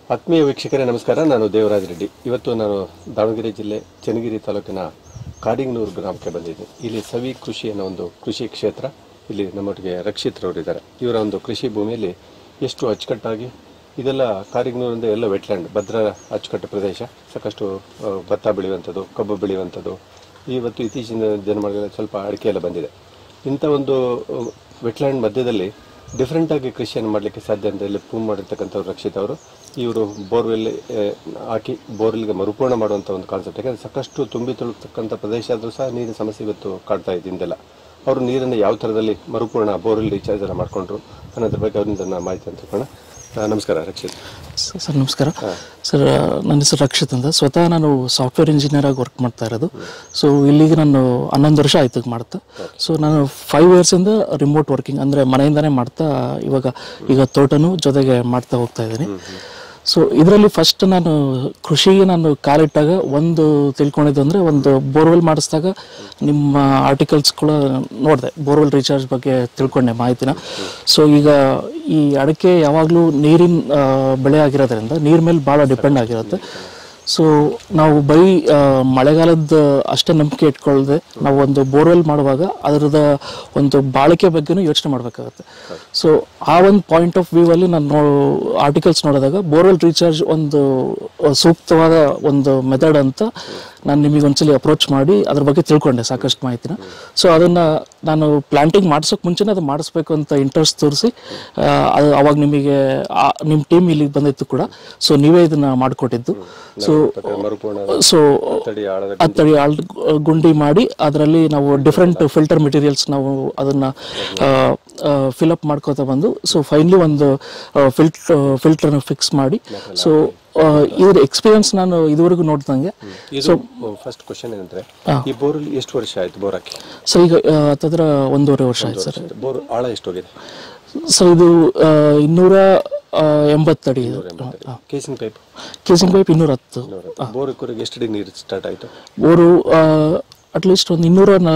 ಆತ್ಮೀಯ ವೀಕ್ಷಕರೇ ನಮಸ್ಕಾರ ನಾನು ದೇವರಾಜ ರೆಡ್ಡಿ ಇವತ್ತು ನಾನು ದಾವಣಗೆರೆ ಜಿಲ್ಲೆ ಚನ್ನಗಿರಿ ತಾಲೂಕಿನ ಕಾಡಿಂಗ್ನೂರು ಗ್ರಾಮಕ್ಕೆ ಬಂದಿದ್ದೀನಿ ಇಲ್ಲಿ ಸವಿ ಕೃಷಿ ಅನ್ನೋ ಒಂದು ಕೃಷಿ ಕ್ಷೇತ್ರ ಇಲ್ಲಿ ನಮ್ಮೊಟ್ಟಿಗೆ ರಕ್ಷಿತ್ರವರಿದ್ದಾರೆ ಇವರ ಒಂದು ಕೃಷಿ ಭೂಮಿಯಲ್ಲಿ ಎಷ್ಟು ಅಚ್ಚುಕಟ್ಟಾಗಿ ಇದೆಲ್ಲ ಕಾರಿಂಗ್ನೂರಿಂದ ಎಲ್ಲ ವೆಟ್ಲ್ಯಾಂಡ್ ಭದ್ರಾ ಅಚ್ಚುಕಟ್ಟು ಪ್ರದೇಶ ಸಾಕಷ್ಟು ಆ, ಭತ್ತ ಬೆಳೆಯುವಂಥದ್ದು ಕಬ್ಬು ಬೆಳೆಯುವಂಥದ್ದು ಇವತ್ತು ಇತ್ತೀಚಿನ ದಿನಮಾನಗಳಲ್ಲಿ ಸ್ವಲ್ಪ ಅಡಿಕೆ ಎಲ್ಲ ಬಂದಿದೆ ಇಂಥ ಒಂದು ವೆಟ್ಲ್ಯಾಂಡ್ ಮಧ್ಯದಲ್ಲಿ ಡಿಫ್ರೆಂಟ್ ಆಗಿ ಕೃಷಿಯನ್ನು ಮಾಡಲಿಕ್ಕೆ ಸಾಧ್ಯ ಅಂತ ಇಲ್ಲಿ ಪ್ರೂವ್ ಮಾಡಿರ್ತಕ್ಕಂಥವ್ರು ರಕ್ಷಿತ್ ಅವರು ಇವರು ಬೋರ್ವೆಲ್ ಹಾಕಿ ಬೋರ್ವೆಲ್ಗೆ ಮರುಪೂರ್ಣ ಮಾಡುವಂಥ ಒಂದು ಕಾನ್ಸೆಪ್ಟ್ ಯಾಕಂದರೆ ಸಾಕಷ್ಟು ತುಂಬಿ ತುಳುಕ್ತಕ್ಕಂಥ ಪ್ರದೇಶ ಆದರೂ ಸಹ ನೀರಿನ ಸಮಸ್ಯೆ ಇವತ್ತು ಕಾಡ್ತಾ ಇದೆ ಹಿಂದೆಲ್ಲ ಅವರು ನೀರನ್ನು ಯಾವ ಥರದಲ್ಲಿ ಮರುಪೂರ್ಣ ಬೋರ್ವೆಲ್ ರೀಚಾರ್ಜ್ ಎಲ್ಲ ಮಾಡಿಕೊಂಡ್ರು ಅನ್ನೋದ್ರ ಬಗ್ಗೆ ಅವರಿಂದ ನಾನು ಮಾಹಿತಿ ಅಂತ ತಿಳ್ಕೊಳ್ಳೋಣ ಆ, ನಮಸ್ಕಾರ ರಕ್ಷಿತ್ ಸ- ಸರ್ ನಮಸ್ಕಾರ ಸರ್ ನನ್ನ ಹೆಸರು ರಕ್ಷಿತ್ ಅಂತ ಸ್ವತಃ ನಾನು ಸಾಫ್ಟ್ವೇರ್ ಇಂಜಿನಿಯರ್ ಆಗಿ ವರ್ಕ್ ಮಾಡ್ತಾ ಇರೋದು ಸೊ ಇಲ್ಲಿಗೆ ನಾನು ಹನ್ನೊಂದು ವರ್ಷ ಆಯ್ತು ಇದ್ ಮಾಡ್ತಾ ಸೊ ನಾನು ಫೈವ್ ಇಯರ್ಸಿಂದ ರಿಮೋಟ್ ವರ್ಕಿಂಗ್ ಅಂದರೆ ಮನೆಯಿಂದನೇ ಮಾಡ್ತಾ ಇವಾಗ ಈಗ ತೋಟನೂ ಜೊತೆಗೆ ಮಾಡ್ತಾ ಹೋಗ್ತಾ ಇದ್ದೀನಿ ಸೊ ಇದರಲ್ಲಿ ಫಸ್ಟ್ ನಾನು ಕೃಷಿಗೆ ನಾನು ಕಾಲಿಟ್ಟಾಗ ಒಂದು ತಿಳ್ಕೊಂಡಿದ್ದು ಅಂದರೆ ಒಂದು ಬೋರ್ವೆಲ್ ಮಾಡಿಸಿದಾಗ ನಿಮ್ಮ ಆರ್ಟಿಕಲ್ಸ್ ಕೂಡ ನೋಡಿದೆ ಬೋರ್ವೆಲ್ ರೀಚಾರ್ಜ್ ಬಗ್ಗೆ ತಿಳ್ಕೊಂಡೆ ಮಾಹಿತಿನ ಸೊ ಈಗ ಈ ಅಡಿಕೆ ಯಾವಾಗಲೂ ನೀರಿನ ಆ, ಬೆಳೆ ಆಗಿರೋದ್ರಿಂದ ನೀರ್ ಮೇಲೆ ಭಾಳ ಡಿಪೆಂಡ್ ಆಗಿರುತ್ತೆ ಸೊ ನಾವು ಬರೀ ಆ, ಮಳೆಗಾಲದ ಅಷ್ಟೇ ನಂಬಿಕೆ ಇಟ್ಕೊಳ್ಳದೆ ನಾವು ಒಂದು ಬೋರ್ವೆಲ್ ಮಾಡುವಾಗ ಅದರದ ಒಂದು ಬಾಳಿಕೆ ಬಗ್ಗೆನೂ ಯೋಚನೆ ಮಾಡಬೇಕಾಗುತ್ತೆ ಸೊ ಆ ಒಂದು ಪಾಯಿಂಟ್ ಆಫ್ ವ್ಯೂ ಅಲ್ಲಿ ನಾನು ನೋ ಆರ್ಟಿಕಲ್ಸ್ ನೋಡಿದಾಗ ಬೋರ್ವೆಲ್ ರೀಚಾರ್ಜ್ ಒಂದು ಆ, ಸೂಕ್ತವಾದ ಒಂದು ಮೆಥಡ್ ಅಂತ ನಾನು ನಿಮಗೆ ಒಂದ್ಸಲಿ ಅಪ್ರೋಚ್ ಮಾಡಿ ಅದ್ರ ಬಗ್ಗೆ ತಿಳ್ಕೊಂಡೆ ಸಾಕಷ್ಟು ಮಾಹಿತಿನ ಸೊ ಅದನ್ನ ನಾನು ಪ್ಲಾಂಟಿಂಗ್ ಮಾಡ್ಸೋಕೆ ಮುಂಚೆನೇ ಅದು ಮಾಡಿಸ್ಬೇಕು ಅಂತ ಇಂಟ್ರೆಸ್ಟ್ ತೋರಿಸಿ ಅದು ಅವಾಗ ನಿಮಗೆ ನಿಮ್ಮ ಟೀಮ್ ಇಲ್ಲಿಗೆ ಬಂದಿತ್ತು ಕೂಡ ಸೊ ನೀವೇ ಇದನ್ನ ಮಾಡಿಕೊಟ್ಟಿದ್ದು ಸೊ ಮತ್ತೆ ಮರುಪೂರ್ಣ ಸೊ ತಡಿ ಆಳದ ಹತ್ತಡಿ ಆಳ್ ಗುಂಡಿ ಮಾಡಿ ಅದರಲ್ಲಿ ನಾವು ಡಿಫ್ರೆಂಟ್ ಫಿಲ್ಟರ್ ಮೆಟೀರಿಯಲ್ಸ್ ನಾವು ಅದನ್ನ ಫಿಲಪ್ ಮಾಡ್ಕೋತಾ ಬಂದು ಸೊ ಫೈನಲಿ ಒಂದು ಫಿಲ್ಟ್ ಫಿಲ್ಟರ್ನ ಫಿಕ್ಸ್ ಮಾಡಿ ಸೊ ಇದ್ರ ಎಕ್ಸ್ಪೀರಿಯನ್ಸ್ ನಾನು ಇದುವರೆಗೂ ನೋಡ್ದಂಗೆ ಇದು ಫಸ್ಟ್ ಕ್ವಶನ್ ಏನಂದ್ರೆ ಈ ಬೋರಲ್ಲಿ ಎಷ್ಟು ವರ್ಷ ಆಯ್ತು ಬೋರ್ ಹಾಕಿ ಸೊ ಈಗ ಆ, ಹತ್ತತ್ರ ಒಂದೂವರೆ ವರ್ಷ ಆಯ್ತು ಸರ್ ಬೋರ್ ಆಳ ಎಷ್ಟು ಹೋಗಿದೆ ಸೊ ಇದು ಆ, ಇನ್ನೂರ ಆ, ಎಂಬತ್ತಡಿ ಇದು ಕೇಸಿಂಗ್ ಪೈಪ್ ಕೇಸಿಂಗ್ ಪೈಪ್ ಇನ್ನೂರ ಹತ್ತು ಬೋರ್ ಕೊರೆಗೆ ಎಷ್ಟು ಅಡಿ ನೀರು ಸ್ಟಾರ್ಟ್ ಆಯ್ತು ಅವರು ಅಟ್ಲೀಸ್ಟ್ ಒಂದು ಇನ್ನೂರ ನ-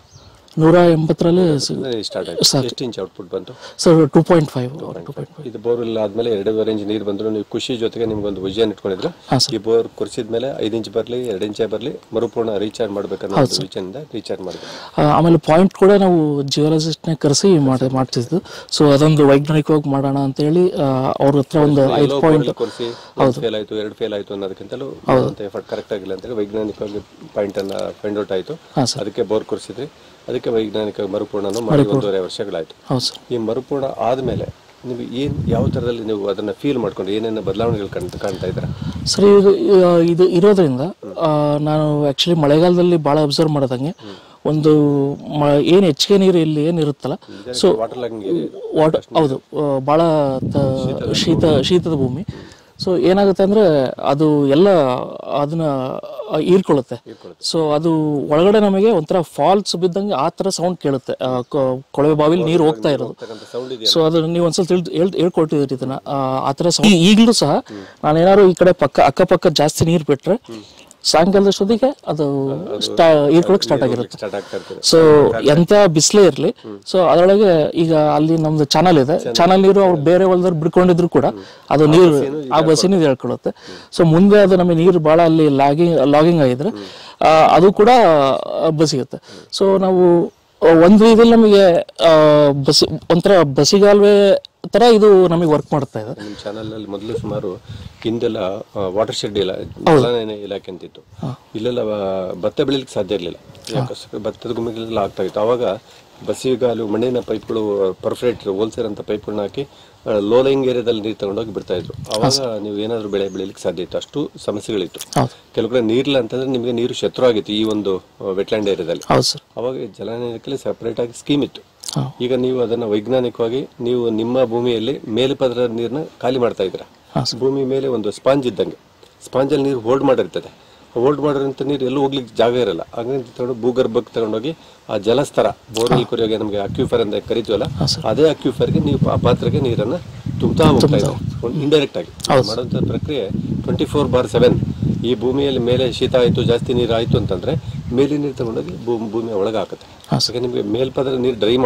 ನೂರ ಎಂಬತ್ತರಲ್ಲಿ ಸ್ಟಾರ್ಟ್ ಆಯ್ತು ಎಷ್ಟು ಇಂಚ್ ಔಟ್ಪುಟ್ ಬಂತು sir two point five two point ಇದು ಬೋರ್ವೆಲ್ ಆದ್ಮೇಲೆ ಎರಡೂವರೆ ಇಂಚ್ ನೀರು ಬಂದ್ರು ನೀವು ಖುಷಿ ಜೊತೆಗೆ ನಿಮ್ಗೆ ಒಂದು ವಿಷನ್ ಇಟ್ಕೊಂಡಿದ್ರು ಹಾಂ ಈ ಬೋರ್ ಕೊರೆಸಿದ್ಮೇಲೆ ಐದು ಇಂಚ್ ಬರಲಿ ಎರಡು ಇಂಚೆ ಬರಲಿ ಮರುಪೂರ್ಣ ರೀಚಾರ್ಜ್ ಮಾಡ್ಬೇಕನ್ನೋ ಒಂದು ವಿಷಯದಿಂದ ರೀಚಾರ್ಜ್ ಮಾಡಿದ್ರು ಆಮೇಲೆ ಪಾಯಿಂಟ್ ಕೂಡ ನಾವು ಜಿಯೋಲಜಿಸ್ಟ್ನೇ ಕರೆಸಿ ಮಾಡಿ ಮಾಡ್ತಿದ್ದು ಸೊ ಅದೊಂದು ವೈಜ್ಞಾನಿಕವಾಗಿ ಮಾಡೋಣ ಅಂತೇಳಿ ಅವ್ರ ಹತ್ರ ಒಂದು ಐದು ಪಾಯಿಂಟ್ ಕೊರೆಸಿ ಫೇಲ್ ಆಯ್ತು ಎರಡು ಫೇಲ್ ಆಯ್ತು ಅನ್ನೋದಕ್ಕಿಂತಲೂ ಎಫರ್ಟ್ ಕರೆಕ್ಟ್ ಆಗಿಲ್ಲ ಅಂತೇಳಿ ವೈಜ್ಞಾನಿಕವಾಗಿ ಪಾಯಿಂಟ್ ಅನ್ನ ಫೈಂಡ್ ಔಟ್ ಆಯ್ತು ಹಾಂ ಸರ್ ಅದಕ್ಕೆ ಬೋರ್ ಕೊರೆಸಿದ್ರಿ ಅದಕ್ಕೆ ವೈಜ್ಞಾನಿಕ ಮರುಪೂರ್ಣನೂ ಮಾಡಿ ಒಂದೂವರೆ ವರ್ಷಗಳಾಯ್ತು ಹೌದು ಸರ್ ಈ ಮರುಪೂರ್ಣ ಆದ್ಮೇಲೆ ನೀವು ಏನ್ ಯಾವ ತರದಲ್ಲಿ ನೀವು ಅದನ್ನ ಫೀಲ್ ಮಾಡ್ಕೊಂಡು ಏನೇನು ಬದಲಾವಣೆಗಳು ಕಾಣ್ತಾ ಕಾಣ್ತಾ ಇದ್ದೀರಾ ಸರ್ ಇದು ಇದು ಇರೋದ್ರಿಂದ ಆ, ನಾನು ಆ್ಯಕ್ಚುಲಿ ಮಳೆಗಾಲದಲ್ಲಿ ಭಾಳ ಅಬ್ಸರ್ವ್ ಮಾಡೋದಂಗೆ ಒಂದು ಮ ಏನು ಹೆಚ್ಚಿಗೆ ನೀರು ಇಲ್ಲಿ ಏನಿರುತ್ತಲ್ಲ ಸೊ ವಾಟರ್ ಲಾಗಿಂಗ್ ವಾಟರ್ ಹೌದು ಆ, ಭಾಳ ತ- ಶೀತ ಶೀತದ ಭೂಮಿ ಸೊ ಏನಾಗುತ್ತೆ ಅಂದ್ರೆ ಅದು ಎಲ್ಲ ಅದನ್ನ ಆ, ಹೀರ್ಕೊಳ್ಳುತ್ತೆ ಸೊ ಅದು ಒಳಗಡೆ ನಮಗೆ ಒಂಥರ ಫಾಲ್ಸ್ ಬಿದ್ದಂಗೆ ಆ ಥರ ಸೌಂಡ್ ಕೇಳುತ್ತೆ ಆ, ಕೊ- ಕೊಳವೆ ಬಾವಿಲಿ ನೀರು ಹೋಗ್ತಾ ಇರೋದು ಸೌಂಡ್ ಇದೆಯಲ್ಲ ಸೊ ಅದನ್ನ ನೀವು ಒಂದ್ಸಲ ತಿಳ್ ಹೇಳ್ ಹೇಳ್ಕೊಟ್ಟಿದ್ರಿ ಇದನ್ನ ಆ, ಆ ಥರ sound- ಈ- ಈಗಲೂ ಸಹ ನಾನು ಏನಾದ್ರು ಈ ಕಡೆ ಪಕ್ಕ ಅಕ್ಕಪಕ್ಕ ಜಾಸ್ತಿ ನೀರು ಬಿಟ್ರೆ ಸಾಯಂಕಾಲದಷ್ಟೊತ್ತಿಗೆ ಅದು ಸ್ಟಾ ಹೀರ್ಕೊಳಕ್ ಸ್ಟಾರ್ಟ್ ಆಗಿರುತ್ತೆ ಸ್ಟಾರ್ಟ್ ಆಗ್ತಾ ಇರ್ತದೆ ಸೊ ಎಂತ ಬಿಸಿಲೇ ಇರಲಿ ಸೊ ಅದರೊಳಗೆ ಈಗ ಅಲ್ಲಿ ನಮ್ದು ಚಾನಲ್ ಇದೆ ಚಾನಲ್ ನೀರು ಅವ್ರು ಬೇರೆ ಹೊಲದಲ್ಲಿ ಬಿಡ್ಕೊಂಡಿದ್ರು ಕೂಡ ಅದು ನೀರು ಆ ಬಸ್ಸಿನ ಹೇಳ್ಕೊಳ್ಳುತ್ತೆ ಸೊ ಮುಂದೆ ಅದು ನಮಗೆ ನೀರು ಭಾಳ ಅಲ್ಲಿ ಲಾಗಿಂಗ್ ಲಾಗಿಂಗ್ ಆಗಿದ್ರೆ ಆ, ಅದು ಕೂಡ ಬಸಿಗುತ್ತೆ ಸೊ ನಾವು ಒಂದು ರೀತಿಯಲ್ಲಿ ನಮಗೆ ಆ, ಬಸ್ ಒಂಥರ ಬಸಿಗಾಲುವೆ ತರ ಇದು ನಮಗೆ ವರ್ಕ್ ಮಾಡ್ತಾ ಇದೆ ನಿಮ್ಮ ಚಾನಲ್ ಅಲ್ಲಿ ಮೊದಲು ಸುಮಾರು ಹಿಂದೆಲ್ಲ ವಾಟರ್ ಶೆಡ್ ಇಲ್ಲ ಜಲಾನಯನ ಇಲಾಖೆ ಅಂತಿತ್ತು ಇಲ್ಲೆಲ್ಲ ಆ, ಭತ್ತ ಬೆಳಿಲಿಕ್ಕೆ ಸಾಧ್ಯ ಇರಲಿಲ್ಲ ಯಾಕೆ ಭತ್ತದ ಗುಮ್ಮಿಗಳೆಲ್ಲ ಆಗ್ತಾ ಇತ್ತು ಅವಾಗ ಬಸಿಗಾಲು ಮಣ್ಣಿನ ಪೈಪ್ಗಳು ಪರ್ಫರೇಟ್ ಹೋಲ್ಸೇರ್ ಅಂತ ಪೈಪ್ಗಳನ್ನ ಹಾಕಿ ಲೋ ಲೈಂಗ್ ಏರಿಯಾದಲ್ಲಿ ನೀರು ತಗೊಂಡೋಗಿ ಬಿಡ್ತಾ ಇದ್ರು ಅವಾಗ ನೀವು ಏನಾದ್ರು ಬೆಳೆ ಬೆಳಿಲಿಕ್ಕೆ ಸಾಧ್ಯ ಇತ್ತು ಅಷ್ಟು ಸಮಸ್ಯೆಗಳಿತ್ತು ಹೌದು ಕೆಲವು ಕಡೆ ನೀರಿಲ್ಲ ಅಂತಂದ್ರೆ ನಿಮಗೆ ನೀರು ಶತ್ರು ಆಗಿತ್ತು ಈ ಒಂದು ವೆಟ್ಲ್ಯಾಂಡ್ ಏರಿಯಾದಲ್ಲಿ ಹೌದು ಸರ್ ಅವಾಗ ಜಲಾನಯನಕ್ಕೆ ಸಪರೇಟ್ ಆಗಿ ಸ್ಕೀಮ್ ಇತ್ತು ಹಾ. ಈಗ ನೀವು ಅದನ್ನ ವೈಜ್ಞಾನಿಕವಾಗಿ ನೀವು ನಿಮ್ಮ ಭೂಮಿಯಲ್ಲಿ ಮೇಲ್ಪದರದ ನೀರನ್ನ ಖಾಲಿ ಮಾಡ್ತಾ ಇದ್ದೀರಾ ಹಾ, ಭೂಮಿ ಮೇಲೆ ಒಂದು ಸ್ಪಾಂಜ್ ಇದ್ದಂಗೆ ಸ್ಪಾಂಜಲ್ಲಿ ನೀರು ಹೋಲ್ಡ್ ಮಾಡಿರ್ತದೆ ಹೋಲ್ಡ್ ಮಾಡಿರೋಂಥ ನೀರು ಎಲ್ಲೂ ಹೋಗ್ಲಿಕ್ಕೆ ಜಾಗ ಇರಲ್ಲ ಹಾಗಾಗಿ ತಗೊಂಡು ಭೂಗರ್ಭಕ್ಕೆ ತಗೊಂಡೋಗಿ ಆ ಜಲಸ್ತರ ಬೋರ್ವೆಲ್ ಕೊರಿಯೋಗೆ ನಮಗೆ ಅಕ್ಯೂಫರ್ ಅಂತ ಕರಿತೀವಲ್ಲ ಅದೇ ಅಕ್ಯೂಫರ್ಗೆ ನೀವು ಆ ಪಾತ್ರೆಗೆ ನೀರನ್ನ ತುಂಬುತ್ತಾ ಹೋಗ್ತಾ ಇದ್ದಾರೆ ಇಂಡೈರೆಕ್ಟ್ ಆಗಿ ಮಾಡುವಂಥ ಪ್ರಕ್ರಿಯೆ ಟ್ವೆಂಟಿ ಫೋರ್ ಬಾರ್ ಸೆವೆನ್ ಈ ಭೂಮಿಯಲ್ಲಿ ಮೇಲೆ ಶೀತ ಆಯಿತು ಜಾಸ್ತಿ ನೀರು ಆಯಿತು ಅಂತಂದ್ರೆ ಮೇಲಿನ ನೀರು ತಗೊಂಡೋಗಿ ಭೂ ಭೂಮಿಯ ಒಳಗೆ ಹಾಕುತ್ತೆ ಹಾಗೆ ನಿಮಗೆ ಮೇಲ್ಪದರ ನೀರು ಡ್ರೈ ಮಾಡಬೇಕು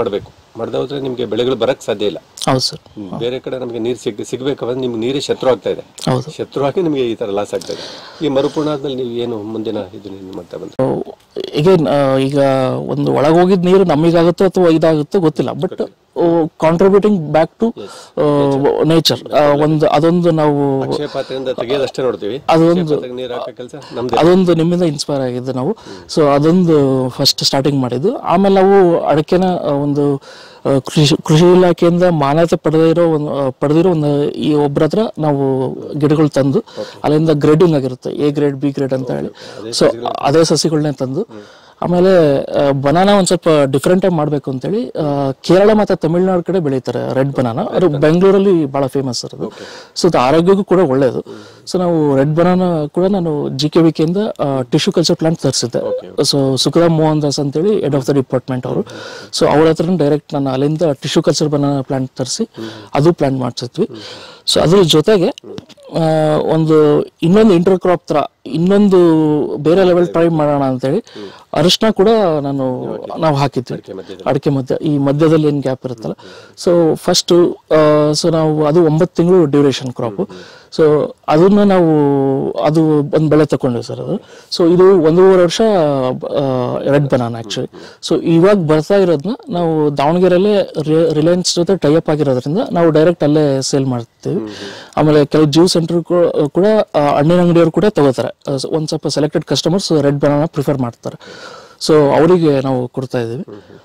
ಮಾಡದೆ ಹೋದ್ರೆ ನಿಮಗೆ ಬೆಳೆಗಳು ಬರಕ್ ಸಾಧ್ಯ ಇಲ್ಲ ಹೌದು ಸರ್ ಹ್ಮ್. ಬೇರೆ ಕಡೆ ನಮಗೆ ನೀರು ಸಿಗ್ ಸಿಗ್ಬೇಕಾದ್ರೆ ನಿಮ್ಗೆ ನೀರೇ ಶತ್ರು ಆಗ್ತಾ ಇದೆ ಹೌದು ಶತ್ರು ಆಗಿ ನಿಮಗೆ ಈ ತರ ಲಾಸ್ ಆಗ್ತಾ ಇದೆ ಈ ಮರುಪೂರ್ಣ ಆದ್ಮೇಲೆ ನೀವು ಏನು ಮುಂದಿನ ಇದನ್ನ ಮಾಡ್ತಾ ಬಂದ್ರೆ ಅಗೇನ್ ಈಗ ಒಂದು ಒಳಗೆ ಹೋಗಿದ್ ನೀರು ನಮಗಾಗುತ್ತೋ ಅಥವಾ ಇದಾಗುತ್ತೋ ಗೊತ್ತಿಲ್ಲ but contributing back to nature ಒಂದು ಅದೊಂದು ನಾವು ಅಕ್ಷಯ ಪಾತ್ರೆಯಿಂದ ತೆಗೆಯೋದಷ್ಟೇ ನೋಡ್ತೀವಿ ಅದೊಂದು ಅಕ್ಷಯ ಪಾತ್ರೆಗೆ ನೀರು ಹಾಕೋ ಕೆಲಸ ನಮ್ದು ಅದೊಂದು ನಿಮ್ಮಿಂದ ಇನ್ಸ್ಪೈರ್ ಆಗಿದ್ದು ನಾವು ಸೊ ಅದೊಂದು ಫಸ್ಟ್ ಸ್ಟಾರ್ಟಿಂಗ್ ಮಾಡಿದ್ದು ಆಮೇಲೆ ನಾವು ಅಡಕೆನ ಆ, ಒಂದು ಆ, ಕೃಷಿ ಕೃಷಿ ಇಲಾಖೆಯಿಂದ ಮಾನ್ಯತೆ ಪಡೆದಿರೋ ಒಂದು ಆ, ಪಡೆದಿರೋ ಒಂದು ಈ ಒಬ್ಬರ ಹತ್ರ ನಾವು ಗಿಡಗಳು ತಂದು ಅಲ್ಲಿಂದ ಗ್ರೇಡಿಂಗ್ ಆಗಿರುತ್ತೆ ಎ ಗ್ರೇಡ್ ಬಿ ಗ್ರೇಡ್ ಅಂತ ಹೇಳಿ ಸೊ ಅದೇ ಸಸಿಗಳನ್ನೇ ತಂದು ಆಮೇಲೆ ಬನಾನಾ ಒಂದ್ ಸ್ವಲ್ಪ ಡಿಫ್ರೆಂಟ್ ಆಗಿ ಮಾಡ್ಬೇಕು ಅಂತೇಳಿ ಆ, ಕೇರಳ ಮತ್ತೆ ತಮಿಳ್ನಾಡು ಕಡೆ ಬೆಳೀತಾರೆ ರೆಡ್ ಬನಾನಾ ಅದು ಬೆಂಗಳೂರಲ್ಲಿ ಬಹಳ ಫೇಮಸ್ ಅದು ಸೊ ಅದು ಆರೋಗ್ಯಕ್ಕೂ ಕೂಡ ಒಳ್ಳೆಯದು ಸೊ ನಾವು ರೆಡ್ ಬನಾನಾ ಕೂಡ ನಾನು ಜಿ ಕೆ ವಿ ಕೆಯಿಂದ ಟಿಶ್ಯೂ ಕಲ್ಚರ್ ಪ್ಲಾಂಟ್ ತರಿಸಿದ್ದೆ ಸೊ ಸುಖರಾಮ್ ಮೋಹನ್ ದಾಸ್ ಅಂತೇಳಿ ಹೆಡ್ ಆಫ್ ದ ಡಿಪಾರ್ಟ್ಮೆಂಟ್ ಅವರು ಸೊ ಅವ್ರ ಹತ್ರ ಡೈರೆಕ್ಟ್ ನಾನು ಅಲ್ಲಿಂದ ಟಿಶ್ಯೂ ಕಲ್ಚರ್ ಬನಾನಾ ಪ್ಲಾಂಟ್ ತರಿಸಿ ಅದು ಪ್ಲಾಂಟ್ ಮಾಡಿಸಿದ್ವಿ ಸೊ ಅದ್ರ ಜೊತೆಗೆ ಆ, ಒಂದು ಇನ್ನೊಂದು ಇಂಟರ್ ಕ್ರಾಪ್ ತರ ಇನ್ನೊಂದು ಬೇರೆ ಲೆವೆಲ್ ಟ್ರೈ ಮಾಡೋಣ ಅಂತೇಳಿ ಅರಿಶಿನ ಕೂಡ ನಾನು ನಾವು ಹಾಕಿದ್ವಿ ಅಡಿಕೆ ಮಧ್ಯ ಈ ಮಧ್ಯದಲ್ಲಿ ಏನು ಗ್ಯಾಪ್ ಇರುತ್ತಲ್ಲ ಸೊ ಫಸ್ಟ್ ಸೊ ನಾವು ಅದು ಒಂಬತ್ತು ತಿಂಗಳು ಡ್ಯೂರೇಷನ್ ಕ್ರಾಪ್ ಸೊ ಅದನ್ನ ನಾವು ಅದು ಒಂದು ಬೆಳೆ ತಗೊಂಡಿವಿ ಸರ್ ಅದು ಸೊ ಇದು ಒಂದೂವರೆ ವರ್ಷ ರೆಡ್ ಬನಾನ ಆಕ್ಚುಲಿ ಸೊ ಇವಾಗ ಬರ್ತಾ ಇರೋದನ್ನ ನಾವು ದಾವಣಗೆರೆಯಲ್ಲೇ ರಿಲಯನ್ಸ್ ಜೊತೆ ಟೈಅಪ್ ಆಗಿರೋದ್ರಿಂದ ನಾವು ಡೈರೆಕ್ಟ್ ಅಲ್ಲೇ ಸೇಲ್ ಮಾಡ್ತೀವಿ ಆಮೇಲೆ ಕೆಲವು ಜ್ಯೂ ಸೆಂಟರ್ ಕೂಡ ಆ, ಹಣ್ಣಿನ ಅಂಗಡಿಯವರು ಕೂಡ ತಗೋತಾರೆ ಆ, so ಒಂದ್ ಸ್ವಲ್ಪ selected customers red banana prefer ಮಾಡ್ತಾರೆ ಸೊ ಅವರಿಗೆ ನಾವು ಕೊಡ್ತಾ ಇದ್ದೀವಿ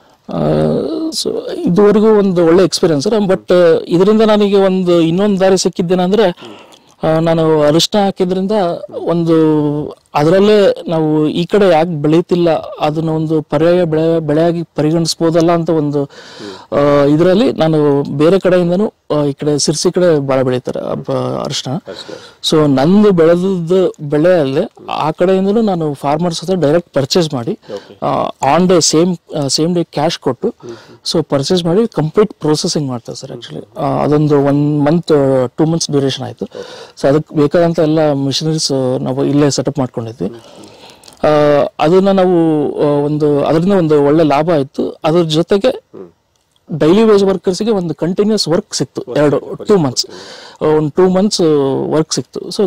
ಸೊ ಇದುವರೆಗೂ ಒಂದು ಒಳ್ಳೆ ಎಕ್ಸ್ಪೀರಿಯನ್ಸ್ ಬಟ್ ಇದರಿಂದ ನನಗೆ ಒಂದು ಇನ್ನೊಂದು ದಾರಿ ಸಿಕ್ಕಿದ್ದೇನೆಂದ್ರೆ ಆ, ನಾನು ಅರಿಶಿನ ಹಾಕಿದ್ರಿಂದ ಒಂದು ಅದರಲ್ಲೇ ನಾವು ಈ ಕಡೆ ಯಾಕೆ ಬೆಳೀತಿಲ್ಲ ಅದನ್ನ ಒಂದು ಪರ್ಯಾಯ ಬೆಳೆ ಬೆಳೆಯಾಗಿ ಪರಿಗಣಿಸ್ಬೋದಲ್ಲ ಅಂತ ಒಂದು ಇದರಲ್ಲಿ ನಾನು ಬೇರೆ ಕಡೆಯಿಂದನೂ ಆ, ಈ ಕಡೆ ಸಿರ್ಸಿ ಕಡೆ ಭಾಳ ಬೆಳೀತಾರೆ ಅರಿಶಿನ ಸೊ ನಂದು ಬೆಳೆದ ಬೆಳೆಯಲ್ಲೇ ಆ ಕಡೆಯಿಂದಲೂ ನಾನು ಫಾರ್ಮರ್ಸ್ ಹತ್ರ ಡೈರೆಕ್ಟ್ ಪರ್ಚೇಸ್ ಮಾಡಿ on day same same day cash ಕೊಟ್ಟು ಸೊ ಪರ್ಚೇಸ್ ಮಾಡಿ ಕಂಪ್ಲೀಟ್ ಪ್ರೊಸೆಸಿಂಗ್ ಮಾಡ್ತಾರೆ ಸರ್ ಆ್ಯಕ್ಚುಲಿ ಅದೊಂದು one month two months duration ಆಯಿತು ಸೊ ಅದಕ್ಕೆ ಬೇಕಾದಂಥ ಎಲ್ಲ ಮಿಷನರೀಸ್ ನಾವು ಇಲ್ಲೇ ಸೆಟಪ್ ಮಾಡ್ಕೊಂಡಿದ್ವಿ ಆ, ಅದನ್ನ ನಾವು ಆ, ಒಂದು ಅದರಿಂದ ಒಂದು ಒಳ್ಳೆ ಲಾಭ ಆಯಿತು ಅದ್ರ ಜೊತೆಗೆ ಡೈಲಿ ವೇಜ್ ವರ್ಕರ್ಸ್ಗೆ ಒಂದು ಕಂಟಿನ್ಯೂಸ್ ವರ್ಕ್ ಸಿಕ್ತು ಎರಡು ಟೂ ಮಂತ್ಸ್ ಒಂದು ಟೂ ಮಂತ್ಸ್ ವರ್ಕ್ ಸಿಕ್ತು ಸೊ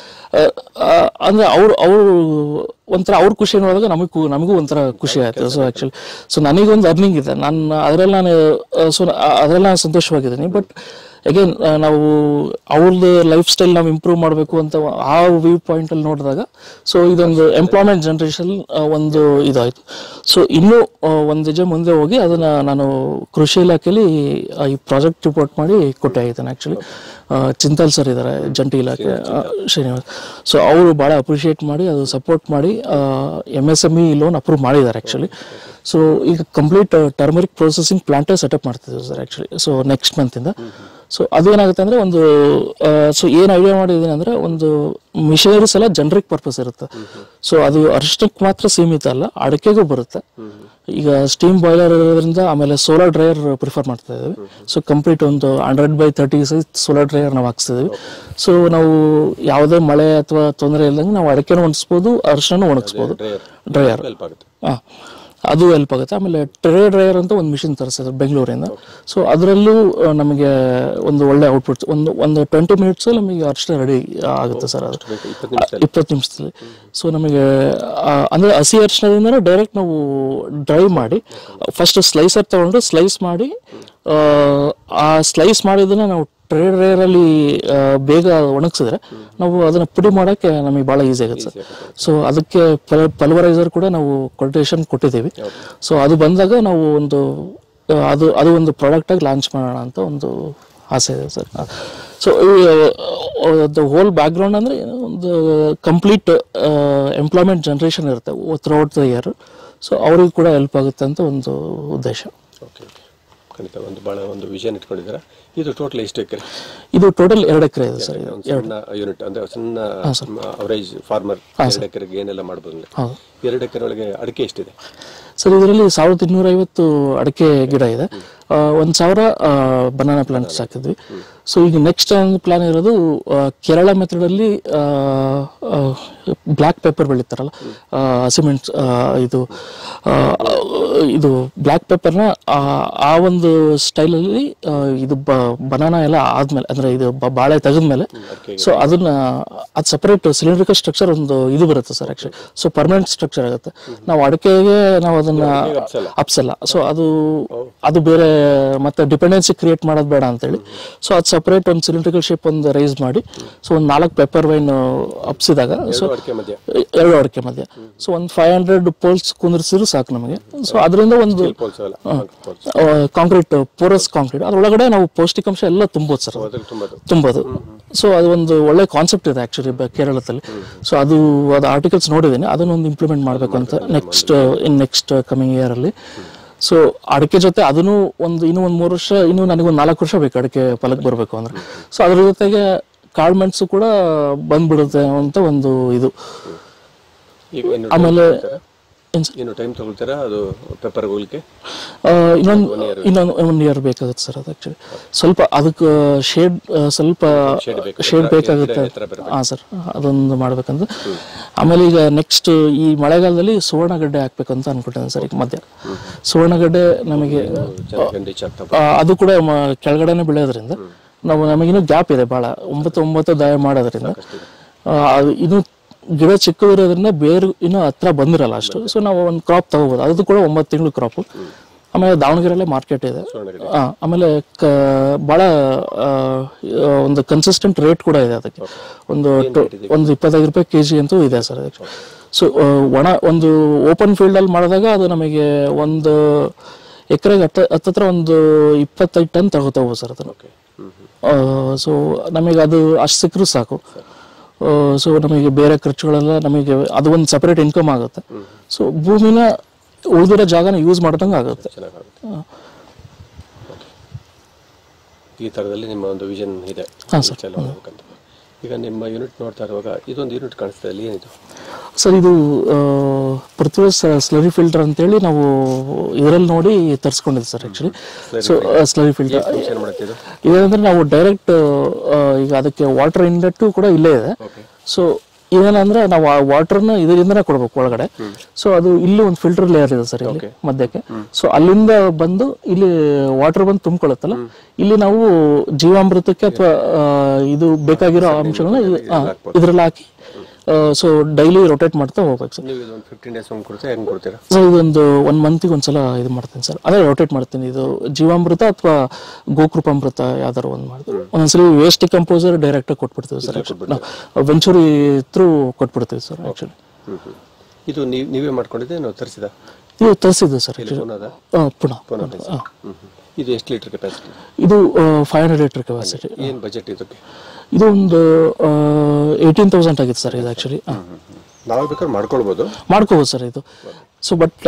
ಅಂದ್ರೆ ಅವ್ರು ಅವರು ಒಂಥರ ಅವ್ರ ಖುಷಿ ನೋಡಿದಾಗ ನಮಗೂ ನಮಗೂ ಒಂಥರ ಖುಷಿ ಆಯ್ತು ಸೊ ಆ್ಯಕ್ಚುಲಿ ಸೊ ನನಗೊಂದು ಅರ್ನಿಂಗ್ ಇದೆ ನಾನು ಅದರಲ್ಲಿ ನಾನು ಸೊ ಅದರಲ್ಲಿ ನಾನು ಸಂತೋಷವಾಗಿದ್ದೀನಿ ಬಟ್ ಅಗೇನ್ ನಾವು ಅವ್ರದ್ದು ಲೈಫ್ ಸ್ಟೈಲ್ ನಾವು ಇಂಪ್ರೂವ್ ಮಾಡಬೇಕು ಅಂತ ಆ ವ್ಯೂ ಪಾಯಿಂಟ್ ಅಲ್ಲಿ ನೋಡಿದಾಗ ಸೊ ಇದೊಂದು ಎಂಪ್ಲಾಯ್ಮೆಂಟ್ ಜನರೇಷನ್ ಒಂದು ಇದಾಯ್ತು ಸೊ ಇನ್ನೂ ಆ, ಒಂದು ಹೆಜ್ಜೆ ಮುಂದೆ ಹೋಗಿ ಅದನ್ನ ನಾನು ಕೃಷಿ ಇಲಾಖೆಯಲ್ಲಿ ಆ, ಈ ಪ್ರಾಜೆಕ್ಟ್ ರಿಪೋರ್ಟ್ ಮಾಡಿ ಕೊಟ್ಟೆ ಆಗಿದ್ದಾನೆ ಆ್ಯಕ್ಚುಲಿ ಚಿಂತಲ್ ಸರ್ ಇದ್ದಾರೆ ಜಂಟಿ ಇಲಾಖೆ ಆ, ಶ್ರೀನಿವಾಸ್ ಸೊ ಅವರು ಭಾಳ ಅಪ್ರಿಷಿಯೇಟ್ ಮಾಡಿ ಅದು ಸಪೋರ್ಟ್ ಮಾಡಿ M S M E loan approve ಮಾಡಿದ್ದಾರೆ ಆ್ಯಕ್ಚುಲಿ ಸೊ ಈಗ ಕಂಪ್ಲೀಟ್ ಟರ್ಮರಿಕ್ ಪ್ರೊಸೆಸಿಂಗ್ ಪ್ಲಾಂಟೇ ಸೆಟಪ್ ಮಾಡ್ತಿದ್ದೀವಿ ಸರ್ ಆ್ಯಕ್ಚುಲಿ ಸೊ ನೆಕ್ಸ್ಟ್ ಮಂತಿಂದ ಸೊ ಅದೇನಾಗುತ್ತೆ ಅಂದ್ರೆ ಒಂದು ಸೊ ಏನು ಐಡಿಯಾ ಮಾಡಿದ್ದೀನಿ ಅಂದ್ರೆ ಒಂದು ಮಿಷನರೀಸ್ ಎಲ್ಲ ಜನರಿಕ್ ಪರ್ಪಸ್ ಇರುತ್ತೆ ಸೊ ಅದು ಅರಿಶಿನಕ್ಕೆ ಮಾತ್ರ ಸೀಮಿತ ಅಲ್ಲ ಅಡಿಕೆಗೂ ಬರುತ್ತೆ ಈಗ ಸ್ಟೀಮ್ ಬಾಯ್ಲರ್ ಇರೋದ್ರಿಂದ ಆಮೇಲೆ ಸೋಲಾರ್ ಡ್ರೈಯರ್ ಪ್ರಿಫರ್ ಮಾಡ್ತಾ ಇದ್ದೀವಿ ಸೊ ಕಂಪ್ಲೀಟ್ ಒಂದು hundred by thirty size solar dryer ನಾವು ಹಾಕ್ಸ್ತಿದ್ದೀವಿ ಸೊ ನಾವು ಯಾವುದೇ ಮಳೆ ಅಥವಾ ತೊಂದರೆ ಇಲ್ಲದಂಗೆ ನಾವು ಅಡಿಕೆನೂ ಒಣಗಿಸ್ಬೋದು ಅರಿಶಿನ ಒಣಗಿಸ್ಬೋದು ಡ್ರೈಯರ್ ಹೆಲ್ಪ್ ಆಗುತ್ತೆ ಹಾಂ ಅದು ಹೆಲ್ಪ್ ಆಗುತ್ತೆ ಆಮೇಲೆ ಟ್ರೇ ಡ್ರೈಯರ್ ಅಂತ ಒಂದು ಮಿಷಿನ್ ತರಿಸಿದ್ರು ಬೆಂಗಳೂರಿಂದ ಸೊ ಅದರಲ್ಲೂ ಆ, ನಮಗೆ ಒಂದು ಒಳ್ಳೆ ಔಟ್ಪುಟ್ ಒಂದು ಒಂದು ಟ್ವೆಂಟಿ ಮಿನಿಟ್ಸ್ ನಮಗೆ ಅಷ್ಟೇ ರೆಡಿ ಆಗುತ್ತೆ ಸರ್ ಅದು ಇಪ್ಪತ್ತು ನಿಮಿಷ ಇಪ್ಪತ್ತು ನಿಮಿಷದಲ್ಲಿ ಸೊ ನಮಗೆ ಆ, ಅಂದ್ರೆ ಹಸಿ ಅರಿಶಿನದಿಂದ ಡೈರೆಕ್ಟ್ ನಾವು ಡ್ರೈ ಮಾಡಿ ಫಸ್ಟ್ ಸ್ಲೈಸರ್ ತಗೊಂಡು ಸ್ಲೈಸ್ ಮಾಡಿ ಆ, ಆ ಸ್ಲೈಸ್ ಮಾಡಿದ್ದನ್ನ ನಾವು ಟ್ರೇ ಡ್ರೈಯರಲ್ಲಿ ಬೇಗ ಒಣಗಿಸಿದ್ರೆ ನಾವು ಅದನ್ನ ಪುಡಿ ಮಾಡೋಕ್ಕೆ ನಮಗೆ ಭಾಳ ಈಸಿ ಆಗುತ್ತೆ ಸರ್ ಸೊ ಅದಕ್ಕೆ ಪಲ್ವರೈಸರ್ ಕೂಡ ನಾವು ಕೊಟೇಶನ್ ಕೊಟ್ಟಿದ್ದೀವಿ ಸೊ ಅದು ಬಂದಾಗ ನಾವು ಒಂದು ಆ, ಅದು ಅದು ಒಂದು ಪ್ರಾಡಕ್ಟ್ ಆಗಿ ಲಾಂಚ್ ಮಾಡೋಣ ಅಂತ ಒಂದು ಆಸೆ ಇದೆ sir so the whole background ಅಂದರೆ ಒಂದು ಕಂಪ್ಲೀಟ್ ಎಂಪ್ಲಾಯ್ಮೆಂಟ್ ಜನ್ರೇಷನ್ ಇರುತ್ತೆ ಥ್ರೂಔಟ್ ದ ಇಯರ್ ಸೊ ಅವ್ರಿಗೂ ಕೂಡ ಹೆಲ್ಪ್ ಆಗುತ್ತೆ ಅಂತ ಒಂದು ಉದ್ದೇಶ ಓಕೆ ಓಕೆ ಖಂಡಿತ ಒಂದು ಭಾಳ ಒಂದು ವಿಷನ್ ಇಟ್ಕೊಂಡಿದ್ದೀರಾ ಇದು ಟೋಟಲ್ ಎಷ್ಟು ಎಕರೆ ಇದು ಟೋಟಲ್ ಎರಡು ಎಕರೆ ಇದೆ ಸರ್ ಇದು ಒಂದು ಸಣ್ಣ ಯೂನಿಟ್ ಅಂದ್ರೆ ಸಣ್ಣ ಅವರೇಜ್ ಫಾರ್ಮರ್ ಎರಡು ಎಕರೆಗೆ ಏನೆಲ್ಲ ಮಾಡ್ಬೋದು ಅಂದ್ರೆ ಹೌದು ಎರಡು ಎಕರೆ ಒಳಗೆ ಅಡಿಕೆ ಎಷ್ಟಿದೆ ಸರ್ ಇದರಲ್ಲಿ ಸಾವಿರದ ಇನ್ನೂರ ಐವತ್ತು ಅಡಿಕೆ ಗಿಡ ಇದೆ ಒಂದು ಸಾವಿರ ಬನಾನಾ ಪ್ಲಾಂಟ್ಸ್ ಹಾಕಿದ್ವಿ ಸೊ ಈಗ ನೆಕ್ಸ್ಟ್ ಒಂದು ಪ್ಲಾನ್ ಇರೋದು ಆ, ಕೇರಳ ಮೆಥಡಲ್ಲಿ ಬ್ಲ್ಯಾಕ್ ಪೆಪ್ಪರ್ ಬೆಳೀತಾರಲ್ಲ ಸಿಮೆಂಟ್ ಇದು ಆ, ಇದು ಬ್ಲ್ಯಾಕ್ ಪೆಪ್ಪರ್ನ ಆ ಒಂದು ಸ್ಟೈಲಲ್ಲಿ ಇದು ಬನಾನಾ ಎಲ್ಲ ಆದ್ಮೇಲೆ ಅಂದ್ರೆ ಇದು ಬ- ಬಾಳೆ ತೆಗೆದ್ಮೇಲೆ ಸೊ ಅದನ್ನ ಅದು ಸಪರೇಟ್ ಸಿಲಿಂಡ್ರಿಕಲ್ ಸ್ಟ್ರಕ್ಚರ್ ಒಂದು ಇದು ಬರುತ್ತೆ sir actually so permanent structure ಆಗುತ್ತೆ ನಾವು ಅಡಿಕೆಗೆ ನಾವು ಅದನ್ನ ಅಪ್ಸಲ್ಲ ಸೊ ಅದು ಅದು ಬೇರೆ ಮತ್ತೆ ಡಿಪೆಂಡೆನ್ಸಿ ಕ್ರಿಯೇಟ್ ಮಾಡೋದು ಬೇಡ ಅಂತೇಳಿ ಸೊ ಅದು ಸಪರೇಟ್ ಒಂದು ಸಿಲಿಂಡ್ರಿಕಲ್ ಶೇಪ್ ಒಂದು ರೈಸ್ ಮಾಡಿ ಸೊ ಒಂದು ನಾಲ್ಕು ಪೆಪ್ಪರ್ ವೈನ್ ಅಪ್ಸಿದಾಗ ಸೊ ಎರಡು ಅಡಿಕೆ ಮಧ್ಯ ಎರಡು ಅಡಿಕೆ ಮಧ್ಯ ಸೊ ಒಂದು ಫೈವ್ ಹಂಡ್ರೆಡ್ ಪೋಲ್ಸ್ ಕುಂದಿರ್ಸಿದ್ರು ಸಾಕು ನಮಗೆ ಸೊ ಅದರಿಂದ ಒಂದು ಪೋಲ್ಸ್ ಅಲ್ಲ ಪೋಲ್ಸ್ ಕಾಂಕ್ರೀಟ್ ಪೋರಸ್ ಕಾಂಕ್ರೀಟ್ ಅದ್ರೊಳಗಡೆ ನಾವು ಪೌಷ್ಟಿಕಾಂಶ ಎಲ್ಲ ತುಂಬೋದು ಸರ್ ಅದ್ರಲ್ಲಿ ತುಂಬದು ತುಂಬೋದು ಸೊ ಅದು ಒಂದು ಒಳ್ಳೆ ಕಾನ್ಸೆಪ್ಟ್ ಇದೆ ಆಕ್ಚುಲಿ ಕೇರಳದಲ್ಲಿ ಸೊ ಅದು ಅದು ಆರ್ಟಿಕಲ್ಸ್ ನೋಡಿದ್ದೀನಿ ಅದನ್ನೊಂದು ಇಂಪ್ಲಿಮೆಂಟ್ ಮಾಡಬೇಕು ಅಂತ next in next coming year ಅಲ್ಲಿ ಸೊ ಅಡಿಕೆ ಜೊತೆ ಅದನ್ನು ಒಂದು ಇನ್ನೂ ಒಂದು ಮೂರು ವರ್ಷ ಇನ್ನೂ ನನಗೆ ಒಂದು ನಾಲ್ಕು ವರ್ಷ ಬೇಕು ಅಡಿಕೆ ಫಲಕ್ಕೆ ಬರಬೇಕು ಅಂದ್ರೆ ಸೊ ಅದ್ರ ಜೊತೆಗೆ ಕಾಳು ಮೆಣಸು ಕೂಡ ಬಂದ್ಬಿಡುತ್ತೆ ಅಂತ ಒಂದು ಇದು ಈಗ ಇನ್ನು ಆಮೇಲೆ ಏನ್ ಸರ್ ಇನ್ನು ಟೈಮ್ ತಗೊಳ್ತೀರಾ ಅದು ಪೆಪ್ಪರ್ ಹೋಗ್ಲಿಕ್ಕೆ ಆ, ಇನ್ನೊಂದು ಇನ್ನೊಂದು ಒನ್ ಇಯರ್ ಬೇಕಾಗುತ್ತೆ ಸರ್ ಅದು ಆಕ್ಚುಲಿ ಸ್ವಲ್ಪ ಅದಕ್ಕೆ ಶೇಡ್ ಸ್ವಲ್ಪ ಶೇಡ್ ಬೇಕಾಗುತ್ತೆ ಹಾಂ ಸರ್ ಅದೊಂದು ಮಾಡ್ಬೇಕಂತ ಆಮೇಲೆ ಈಗ ನೆಕ್ಸ್ಟ್ ಈ ಮಳೆಗಾಲದಲ್ಲಿ ಸುವರ್ಣಗಡ್ಡೆ ಹಾಕ್ಬೇಕಂತ ಅನ್ಕೊಂಡಿದ್ದೀನಿ ಸರ್ ಈಗ ಮಧ್ಯ ಸುವರ್ಣಗಡ್ಡೆ ನಮಗೆ ಚೆನ್ನಾಗಿ ರೀಚ್ ಆಗ್ತಾ ಆ, ಅದು ಕೂಡ ಮ- ಕೆಳಗಡೆನೆ ಬೆಳೆಯೋದ್ರಿಂದ ನಾವು ನಮಗಿನ್ನೂ ಗ್ಯಾಪ್ ಇದೆ ಭಾಳ ಒಂಬತ್ತು ಒಂಬತ್ತು ದಾಯ ಮಾಡೋದ್ರಿಂದ ಆ, ಅದು ಇದು ಗಿಡ ಚಿಕ್ಕದಿರೋದ್ರಿಂದ ಬೇರು ಇನ್ನೂ ಹತ್ರ ಬಂದಿರಲ್ಲ ಅಷ್ಟು ಸೊ ನಾವು ಒಂದು ಕ್ರಾಪ್ ತಗೋಬೋದು ಅದು ಕೂಡ ಒಂಬತ್ತು ತಿಂಗಳು ಕ್ರಾಪು ಆಮೇಲೆ ದಾವಣಗೆರೆಯಲ್ಲೇ ಮಾರ್ಕೆಟ್ ಇದೆ ಆ, ಆಮೇಲೆ ಕ ಭಾಳ ಆ, ಒಂದು ಕನ್ಸಿಸ್ಟೆಂಟ್ ರೇಟ್ ಕೂಡ ಇದೆ ಅದಕ್ಕೆ ಒಂದು ಟೊ- ಒಂದು ಇಪ್ಪತ್ತೈದು ರೂಪಾಯಿ ಕೆ ಜಿ ಅಂತೂ ಇದೆ ಸರ್ ಅದಕ್ಕೆ ಸೊ ಒಣ ಒಂದು ಓಪನ್ ಫೀಲ್ಡಲ್ಲಿ ಮಾಡಿದಾಗ ಅದು ನಮಗೆ ಒಂದು ಎಕರೆಗೆ ಹತ್ತ ಹತ್ತತ್ರ ಒಂದು ಇಪ್ಪತ್ತೈದು ಟನ್ ತಗೋತಾವು ಸರ್ ಅದನ್ನು ಓಕೆ ಹ್ಮ್ ಹ್ಮ್ ಸೊ ನಮಗೆ ಅದು ಅಷ್ಟು ಸಿಕ್ಕರೂ ಸಾಕು ಸೊ ನಮಗೆ ಬೇರೆ ಖರ್ಚುಗಳೆಲ್ಲ ನಮಗೆ ಅದು ಒಂದು ಸಪರೇಟ್ ಇನ್ಕಮ್ ಆಗುತ್ತೆ ಸೊ ಭೂಮಿನ ಉಳಿದಿರೋ ಜಾಗನ ಯೂಸ್ ಮಾಡ್ದಂಗೆ ಆಗುತ್ತೆ ಚೆನ್ನಾಗಾಗುತ್ತೆ ಈ ಥರದಲ್ಲಿ ನಿಮ್ಮ ಒಂದು ವಿಷನ್ ಇದೆ ಹಾಂ ಸರ್ ಚಲೋ ಹೋಗ್ಬೇಕಂತ ಈಗ ನಿಮ್ಮ ಯೂನಿಟ್ ನೋಡ್ತಾ ಇರುವಾಗ ಇದೊಂದು ಯೂನಿಟ್ ಕಾಣಿಸ್ತಾ ಇಲ್ಲಿ ಏನಿದು ಸರ್ ಇದು ಆ, ಪೃಥ್ವಿ ಸ್ಲರಿ ಫಿಲ್ಟರ್ ಅಂತೇಳಿ ನಾವು ಇದರಲ್ಲಿ ನೋಡಿ ತರಿಸ್ಕೊಂಡಿದ್ದೆ sir actually so slurry filter function ಮಾಡುತ್ತೆ ಇದು ಇದೇನಂದ್ರೆ ನಾವು ಡೈರೆಕ್ಟ್ ಈಗ ಅದಕ್ಕೆ ವಾಟರ್ ಇನ್ಲೆಟ್ಟು ಕೂಡ ಇಲ್ಲೇ ಇದೆ ಓಕೆ ಸೊ ಏನಂದ್ರೆ ನಾವು ಆ ವಾಟರ್ನ ಇದರಿಂದನೇ ಕೊಡ್ಬೇಕು ಒಳಗಡೆ ಸೊ ಅದು ಇಲ್ಲಿ ಒಂದು ಫಿಲ್ಟರ್ ಲೇಯರ್ ಇದೆ ಸರ್ ಇಲ್ಲಿ ಮಧ್ಯಕ್ಕೆ ಸೊ ಅಲ್ಲಿಂದ ಬಂದು ಇಲ್ಲಿ ವಾಟರ್ ಬಂದು ತುಂಬಿಕೊಳ್ಳುತ್ತಲ್ಲ ಇಲ್ಲಿ ನಾವು ಜೀವಾಮೃತಕ್ಕೆ ಅಥವಾ ಇದು ಬೇಕಾಗಿರೋ ಅಂಶಗಳನ್ನ ಇದರಲ್ಲಿ ಹಾಕಿ ಸೊ ಡೈಲಿ ರೊಟೇಟ್ ಮಾಡ್ತಾ ಹೋಗ್ಬೇಕು ಸರ್ ನೀವು ಇದೊಂದು ಫಿಫ್ಟೀನ್ ಡೇಸ್ ಒಂದು ಕೊಡ್ತೀರಾ ಹೆಂಗೆ ಕೊಡ್ತೀರಾ ಸೊ ಇದೊಂದು ಒನ್ ಮಂತಿಗೆ ಒಂದ್ಸಲ ಇದು ಮಾಡ್ತೀನಿ ಸರ್ ಅದೇ ರೊಟೇಟ್ ಮಾಡ್ತೀನಿ ಇದು ಜೀವಾಮೃತ ಅಥವಾ ಗೋಕೃಪಾಮೃತ ಯಾವ್ದಾರು ಒಂದು ಮಾಡ್ತೀವಿ ಒಂದೊಂದ್ಸಲಿ ವೇಸ್ಟ್ ಕಂಪೋಸರ್ ಡೈರೆಕ್ಟ್ ಕೊಟ್ಬಿಡ್ತೀವಿ ಸರ್ ನಾವು ವೆಂಚುರಿ ಥ್ರೂ ಕೊಟ್ಬಿಡ್ತೀವಿ ಸರ್ ಆ್ಯಕ್ಚುಲಿ ಹ್ಮ್ ಹ್ಮ್ ಇದು ನೀವು ನೀವೇ ಮಾಡ್ಕೊಂಡಿದ್ದೆ ನಾವು ತರಿಸಿದ ಇದು ತರಿಸಿದ್ದು ಸರ್ ಆ್ಯಕ್ಚುಲಿ ಪುನಃ ಪುನಃ ಪುನಃ ತರಿಸಿ ಹ್ಮ್ ಹ್ಮ್ ಇದು ಎಷ್ಟು ಲೀಟರ್ ಕೆಪಾಸಿಟಿ ಇದು ಫೈವ್ ಹಂಡ್ರೆಡ್ ಲೀಟರ್ ಕೆಪಾಸಿಟಿ ಏನು ಬಜೆಟ್ ಇದಕ್ಕೆ ಇದು ಒಂದು ಏಯ್ಟೀನ್ ತೌಸಂಡ್ ಆಗಿತ್ತು ಸರ್ ಇದು ಆ್ಯಕ್ಚುಲಿ ನಾವೇ ಬೇಕಾದ್ರೆ ಮಾಡ್ಕೊಳ್ಬೋದು ಮಾಡ್ಕೋಬೋದು ಸರ್ ಇದು ಸೊ ಬಟ್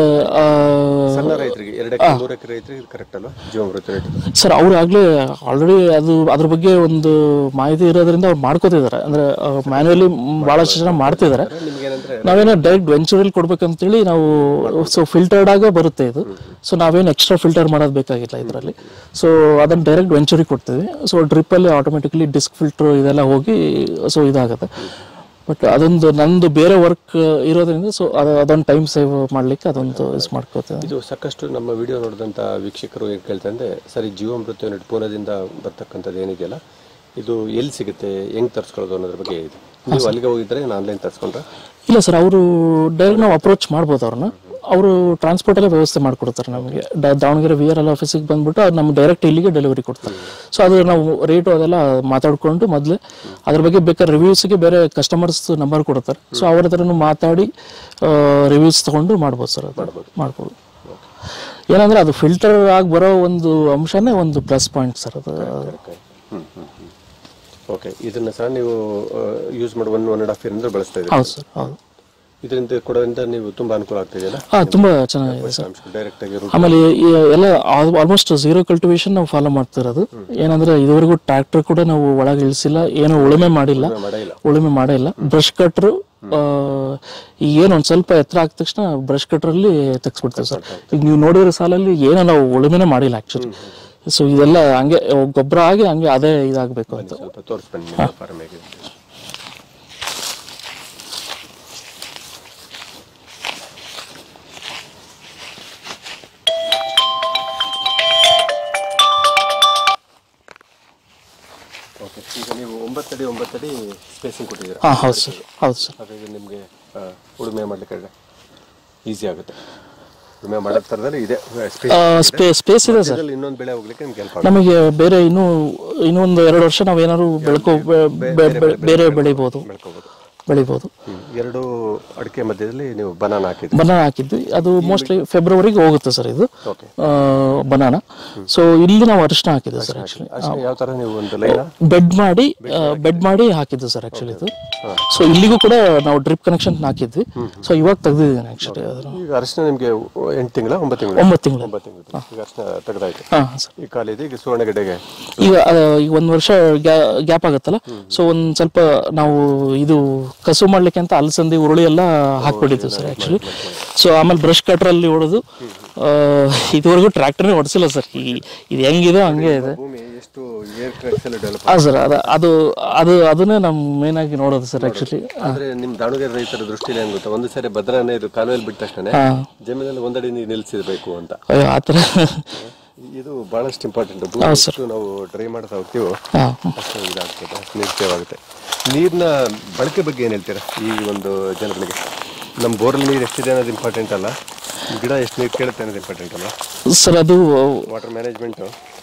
ಸಣ್ಣ ರೈತರಿಗೆ ಎರಡು ಎಕರೆ ಮೂರು ಎಕರೆ ರೈತರಿಗೆ ಇದು ಕರೆಕ್ಟ್ ಅಲ್ವಾ ಜೀವಾಮೃತ ರೇಟ್ ಸರ್ ಅವ್ರು ಆಗ್ಲೇ ಆಲ್ರೆಡಿ ಅದು ಅದ್ರ ಬಗ್ಗೆ ಒಂದು ಮಾಹಿತಿ ಇರೋದ್ರಿಂದ ಅವ್ರು ಮಾಡ್ಕೋತಿದ್ದಾರೆ ಅಂದ್ರೆ ಮ್ಯಾನ್ಯಲಿ ಬಹಳಷ್ಟು ಜನ ಮಾಡ್ತಿದ್ದಾರೆ ನಿಮ್ಗೇನಂದ್ರೆ ನಾವೇನೋ ಡೈರೆಕ್ಟ್ ವೆಂಚುರಲ್ಲಿ ಕೊಡ್ಬೇಕಂತೇಳಿ ನಾವು ಸೊ ಫಿಲ್ಟರ್ಡ್ ಆಗ ಬರುತ್ತೆ ಇದು ಸೊ ನಾವೇನು ಎಕ್ಸ್ಟ್ರಾ ಫಿಲ್ಟರ್ ಮಾಡೋದು ಬೇಕಾಗಿಲ್ಲ ಇದರಲ್ಲಿ ಸೊ ಅದನ್ನ ಡೈರೆಕ್ಟ್ ವೆಂಚುರಿ ಕೊಡ್ತೀವಿ ಸೊ ಡ್ರಿಪ್ಪಲ್ಲಿ ಆಟೋಮೆಟಿಕಲಿ ಡಿಸ್ಕ್ ಫಿಲ್ಟರ್ ಇದೆಲ್ಲ ಹೋಗಿ ಸೊ ಇದಾಗುತ್ತೆ ಬಟ್ ಅದೊಂದು ನಂದು ಬೇರೆ ವರ್ಕ್ ಇರೋದ್ರಿಂದ ಸೊ ಅದು ಅದೊಂದು ಟೈಮ್ ಸೇವ್ ಮಾಡ್ಲಿಕ್ಕೆ ಅದೊಂದು ಯೂಸ್ ಮಾಡ್ಕೋತೀವಿ ಇದು ಸಾಕಷ್ಟು ನಮ್ಮ ವಿಡಿಯೋ ನೋಡಿದಂಥ ವೀಕ್ಷಕರು ಏನು ಕೇಳ್ತಾ ಅಂದ್ರೆ ಸರಿ ಜೀವಾಮೃತ ಯೂನಿಟ್ ಪೂರ್ಣದಿಂದ ಬರ್ತಕ್ಕಂಥದ್ದು ಏನಿದೆಯಲ್ಲ ಇದು ಎಲ್ಲಿ ಸಿಗುತ್ತೆ ಹೆಂಗ್ ತರಿಸ್ಕೊಳ್ಳೋದು ಅನ್ನೋದ್ರ ಬಗ್ಗೆ ಇದೆ ನೀವು ಅಲ್ಲಿಗೆ ಹೋಗಿದ್ರೆ ನಾನು ಆನ್ಲೈನ್ ತರಿಸ್ಕೊಂಡ್ರೆ ಇಲ್ಲ ಸರ್ ಅವರು ಡೈರೆಕ್ಟ್ ನಾವು ಅಪ್ರೋಚ್ ಮಾಡ್ಬೋದು ಅವ್ರನ್ನ ಅವರು ಟ್ರಾನ್ಸ್ಪೋರ್ಟ್ ಎಲ್ಲ ವ್ಯವಸ್ಥೆ ಮಾಡಿಕೊಡ್ತಾರೆ ನಮಗೆ ಡ- ದಾವಣಗೆರೆ ವಿ ಆರ್ ಎಲ್ ಆಫೀಸಿಗೆ ಬಂದ್ಬಿಟ್ಟು ಅದು ನಮ್ಗೆ ಡೈರೆಕ್ಟ್ ಇಲ್ಲಿಗೆ ಡೆಲಿವರಿ ಕೊಡ್ತಾರೆ ಸೊ ಅದು ನಾವು ರೇಟು ಅದೆಲ್ಲ ಮಾತಾಡ್ಕೊಂಡು ಮೊದಲೇ ಅದ್ರ ಬಗ್ಗೆ ಬೇಕಾದ್ರೆ ರಿವ್ಯೂಸ್ಗೆ ಬೇರೆ ಕಸ್ಟಮರ್ಸ್ ನಂಬರ್ ಕೊಡ್ತಾರೆ ಸೊ ಅವ್ರ ಹತ್ರನೂ ಮಾತಾಡಿ ರಿವ್ಯೂಸ್ ತಗೊಂಡು ಮಾಡ್ಬೋದು ಸರ್ ಅದು ಮಾಡ್ಬೋದು ಏನಂದ್ರೆ ಅದು ಫಿಲ್ಟರ್ ಆಗಿ ಬರೋ ಒಂದು ಅಂಶನೇ ಒಂದು ಪ್ಲಸ್ ಪಾಯಿಂಟ್ ಸರ್ ಅದು ಹ್ಮ್ ಹ್ಮ್ ಹ್ಮ್ ಓಕೆ ಇದನ್ನ ಸಹ ನೀವು ಯೂಸ್ ಮಾಡಿ one one and half year ಅಂದ್ರೆ ಬಳಸ್ತಾ ಇದ್ದೀರಿ ಹೌದು ಸರ್ ಹೌದು ಇದರಿಂದ ಕೊಡೋದ್ರಿಂದ ನೀವು ತುಂಬಾ ಅನುಕೂಲ ಆಗ್ತಿದೆಯಲ್ಲ ಹಾಂ ತುಂಬ ಚೆನ್ನಾಗಿದೆ ಸರ್ ಡೈರೆಕ್ಟ್ ಆಗಿ root ಆಮೇಲೆ ಈ ಎಲ್ಲ ಆಲ್ಮೋಸ್ಟ್ ಝೀರೋ ಕಲ್ಟಿವೇಶನ್ ನಾವು ಫಾಲೋ ಮಾಡ್ತಿರೋದು ಏನಂದ್ರೆ ಇದುವರೆಗೂ ಟ್ರ್ಯಾಕ್ಟರ್ ಕೂಡ ನಾವು ಒಳಗೆ ಇಳಿಸಿಲ್ಲ ಏನು ಉಳುಮೆ ಮಾಡಿಲ್ಲ ಮಾಡೇ ಇಲ್ಲ ಉಳುಮೆ ಮಾಡೇ ಇಲ್ಲ ಬ್ರಷ್ ಕಟ್ರು ಈಗ ಏನು ಒಂದ್ ಸ್ವಲ್ಪ ಎತ್ತರ ಆಗಿದ ತಕ್ಷಣ ಬ್ರಷ್ ಕಟ್ರಲ್ಲಿ ತೆಗ್ಸ್ಬಿಡ್ತೇವೆ ಸರ್ ಈಗ ನೀವು ನೋಡಿರೋ ಸಾಲಲ್ಲಿ ಏನೋ ನಾವು ಉಳುಮೆನೇ ಮಾಡಿಲ್ಲ ಆಕ್ಚುಲಿ ಸೊ ಇದೆಲ್ಲ ಹಂಗೆ ಗೊಬ್ಬರ ಆಗಿ ಹಂಗೆ ಅದೇ ಇದಾಗಬೇಕು ಅಂತ ಸ್ವಲ್ಪ ತೋರಿಸ್ಬನ್ನಿ ನಿಮ್ಮ ಫಾರ್ಮ್ ಹೇಗಿದೆ ಓಕೆ ಈಗ ನೀವು ಒಂಬತ್ತಡಿ ಒಂಬತ್ತಡಿ ಸ್ಪೇಸಿಂಗ್ ಕೊಟ್ಟಿದ್ದೀರಾ ಹಾಂ ಹೌದು ಸರ್ ಹೌದು ಸರ್ ಹಾಗಾಗಿ ನಿಮಗೆ ಉಳುಮೆ ಮಾಡ್ಲಿಕ್ಕೆ ಈಸಿ ಆಗುತ್ತೆ ಉಳುಮೆ ಮಾಡೋ ಥರದಲ್ಲಿ ಇದೆ ಸ್ಪೇ ಸ್ಪೇಸ್ ಇದೆ ಸರ್ ಸ್ಪೇಸ್ ಇನ್ನೊಂದು ಬೆಳೆ ಹೋಗ್ಲಿಕ್ಕೆ ನಿಮ್ಗೆ ಹೆಲ್ಪ್ ಆಗುತ್ತೆ ನಮಗೆ ಬೇರೆ ಇನ್ನೂ ಇನ್ನೊಂದು ಎರಡು ವರ್ಷ ನಾವು ಏನಾದ್ರು ಬೆಳ್ಕೊ ಬೆ- ಬೆ- ಬೆ- ಬೇರೆ ಬೆಳಿಬೋದು ಬೆಳ್ಕೋಬೋದು ಬೆಳಿಬೋದು ಎರಡು ಅಡಿಕೆ ಮಧ್ಯದಲ್ಲಿ ನೀವು ಬನಾನ ಹಾಕಿದ್ರಿ ಬನಾನ ಹಾಕಿದ್ವಿ ಅದು ಮೋಸ್ಟ್ಲಿ ಫೆಬ್ರವರಿಗೆ ಹೋಗುತ್ತೆ ಸರ್ ಇದು ಓಕೆ ಬನಾನ ಸೊ ಇಲ್ಲಿ ನಾವು ಅರಿಶಿನ ಹಾಕಿದ್ವಿ ಸರ್ ಆಕ್ಚುಲಿ ಅಷ್ಟೇ ಯಾವ ಥರ ನೀವು ಒಂದು ಲೈನ ಬೆಡ್ ಮಾಡಿ ಬೆಡ್ ಮಾಡಿ ಹಾಕಿದ್ದು ಸರ್ ಆಕ್ಚುಲಿ ಇದು ಸೊ ಇಲ್ಲಿಗೂ ಕೂಡ ನಾವು ಡ್ರಿಪ್ ಕನೆಕ್ಷನ್ ಹಾಕಿದ್ವಿ ಸೊ ಇವಾಗ ತೆಗ್ದಿದ್ದೀನಿ ಆಕ್ಚುಲಿ ಅದನ್ನು ಈಗ ಅರಿಶಿನ ನಿಮಗೆ ಎಂಟು ತಿಂಗಳ ಒಂಬತ್ತು ತಿಂಗಳ ಒಂಬತ್ತು ತಿಂಗಳು ಒಂಬತ್ತು ತಿಂಗಳು ಈಗ ಅರಿಶಿನ ತೆಗೆದಾಯ್ತು ಹಾಂ ಸರ್ ಈ ಕಾಲಿದೆ ಈಗ ಸುವರ್ಣಗಡ್ಡೆಗೆ ಈಗ ಆ, ಈಗ ಒಂದು ವರ್ಷ ಗ್ಯಾಪ್ ಆಗುತ್ತಲ್ಲ ಸೊ ಒಂದ್ ಸ್ವಲ್ಪ ನಾವು ಇದು ಕಸು ಮಾಡ್ಲಿಕ್ಕೆ ಅಂತ ಅಲಸಂದಿ ಉರುಳಿ ಎಲ್ಲ ಹಾಕ್ಬಿಟ್ಟಿದ್ವಿ ಸರ್ ಆಕ್ಚುಲಿ ಸೊ ಆಮೇಲೆ ಬ್ರಷ್ ಕಟ್ರಲ್ಲಿ ಹೊಡೆದು ಇದುವರೆಗೂ ಟ್ರ್ಯಾಕ್ಟರ್ನೇ ಹೊಡ್ಸಿಲ್ಲ ಸರ್ ಈ ಇದು ಹೆಂಗಿದೆ ಹಂಗೆ ಇದೆ ಭೂಮಿ ಎಷ್ಟು ಏರ್ ಟ್ರ್ಯಾಕ್ಸ್ ಎಲ್ಲ ಡೆವಲಪ್ ಹಾಂ ಸರ್ ಅದು ಅದು ಅದು ಅದನ್ನೇ ನಮ್ಮ ಮೇನ್ ಆಗಿ ನೋಡೋದು ಸರ್ ಆಕ್ಚುಲಿ ಆದ್ರೆ ನಿಮ್ ದಾವಣಗೆರೆ ರೈತರ ದೃಷ್ಟಿಲಿ ಏನ್ ಗೊತ್ತಾ ಒಂದು ಸಾರಿ ಭದ್ರಾನೇ ಇದು ಕಾಲುವೆಯಲ್ಲಿ ಬಿಟ್ಟ ತಕ್ಷಣ ಹಾಂ ಜಮೀನಲ್ಲಿ ಒಂದಡಿ ನೀರು ನಿಲ್ಸಿರ್ಬೇಕು ಅಂತ ಅಯ್ಯೋ ಆ ಥರ ಇದು ಬಹಳಷ್ಟು ಇಂಪಾರ್ಟೆಂಟ್ ಭೂಮಿ ಎಷ್ಟು ನಾವು ಡ್ರೈ ಮಾಡ್ತಾ ಹೋಗ್ತೀವೋ ಹಾಂ ಅಷ್ಟು ಇದಾಗ್ತದೆ ಅಷ್ಟು ನಿರ್ಚಯವಾಗುತ್ತೆ ನೀರಿನ ಬಳಕೆ ಬಗ್ಗೆ ಏನು ಹೇಳ್ತೀರಾ ಈ ಒಂದು ಜನಗಳಿಗೆ ನಮ್ಮ ಬೋರ್ಲ್ ನೀರು ಎಷ್ಟಿದೆ ಅನ್ನೋದು ಇಂಪಾರ್ಟೆಂಟ್ ಅಲ್ಲ ಗಿಡ ಎಷ್ಟು ನೀರು ಕೇಳುತ್ತೆ ಅನ್ನೋದು ಇಂಪಾರ್ಟೆಂಟ್ ಅಲ್ಲ ಸರ್ ಅದು ವಾಟರ್ ಮ್ಯಾನೇಜ್ಮೆಂಟು